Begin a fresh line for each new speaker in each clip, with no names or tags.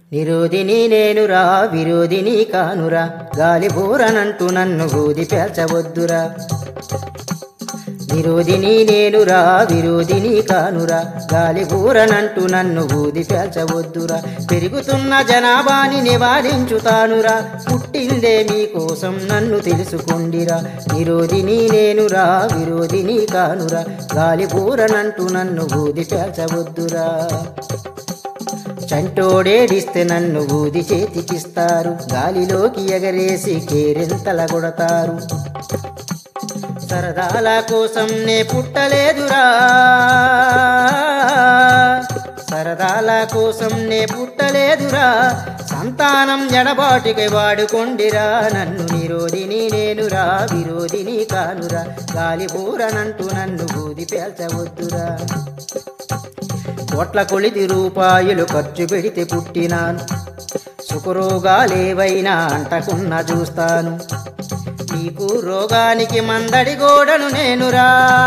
నిరోధిని నేనురా విరోధిని కానురా గాలి బోరనంటూ నన్ను గూది పేల్చవద్దురా విరోధిని నేనురా విరోధిని కానురా గాలి బూరనంటూ నన్ను ఊది పేల్చవద్దురా పెరుగుతున్న జనాభాని నివారించుతానురా పుట్టిందే మీకోసం నన్ను తెలుసుకోండిరా విరోధిని నేనురా విరోధిని కానురా గాలి బూరనంటూ నన్ను ఊది పేల్చవద్దురా చంటోడేడిస్తే నన్ను ఊది చేతికిస్తారు గాలిలోకి ఎగరేసి కేరింతల కొడతారు సరదాల కోసం నే పుట్టలేదురా సరదాల కోసం నే పుట్టలేదురా సంతానం ఎడబాటుకై వాడుకొండిరా నన్ను నిరోధిని నేనురా విరోధిని కానురా గాలి బూరనంటూ నన్ను బూది పేల్చవద్దురా కోట్ల కొలిది రూపాయలు ఖర్చు పెడితే పుట్టినాను సుఖరోగాలేవైనా అంటకున్న చూస్తాను నీకు రోగానికి మందడి గోడను నేనురా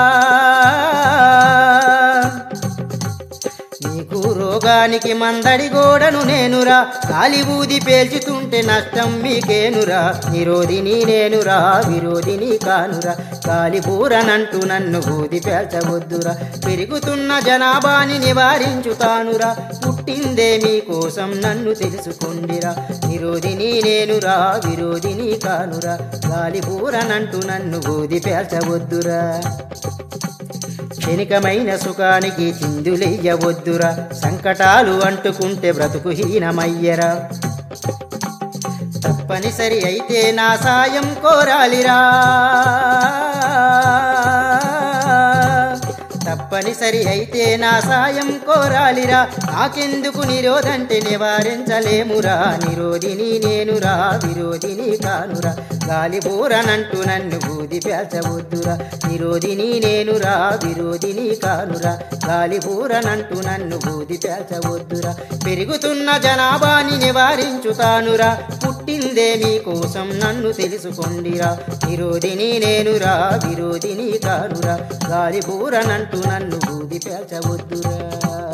నీకు రోగానికి మందడి గోడను నేనురా గాలి ఊది పేల్చుతుంటే నష్టం మీకేనురా నిరోధిని నేనురా విరోధిని కానురా గాలి బూరనంటూ నన్ను ఊది పేల్చవద్దురా పెరుగుతున్న జనాభాని నివారించుతానురా పుట్టిందే మీకోసం నన్ను తెలుసుకొండిరా నిరోధిని నేనురా విరోధిని కానురా గాలి బూరనంటూ నన్ను ఊది పేల్చవద్దురా క్షణికమైన సుఖానికి చిందులెయ్యవద్దురా సంకటాలు అంటుకుంటే బ్రతుకు హీనమయ్యరా తప్పనిసరి అయితే నా సాయం కోరాలిరా తప్పనిసరి అయితే నా సాయం కోరాలిరా నాకెందుకు నిరోధంటే నివారించలేమురా నిరోధిని నేనురా విరోధిని కానురా గాలి బోరనంటూ నన్ను బూది పేల్చవద్దురా నిరోధిని నేనురా విరోధిని కానురా గాలి బూరనంటూ నన్ను బూది పేల్చవద్దురా పెరుగుతున్న జనాభాని నివారించుతానురా పుట్టిందే మీకోసం నన్ను తెలుసుకొండిరా నిరోధిని నేనురా విరోధిని కానురా గాలి బూరనంటూ నన్ను బూది పేల్చవద్దురా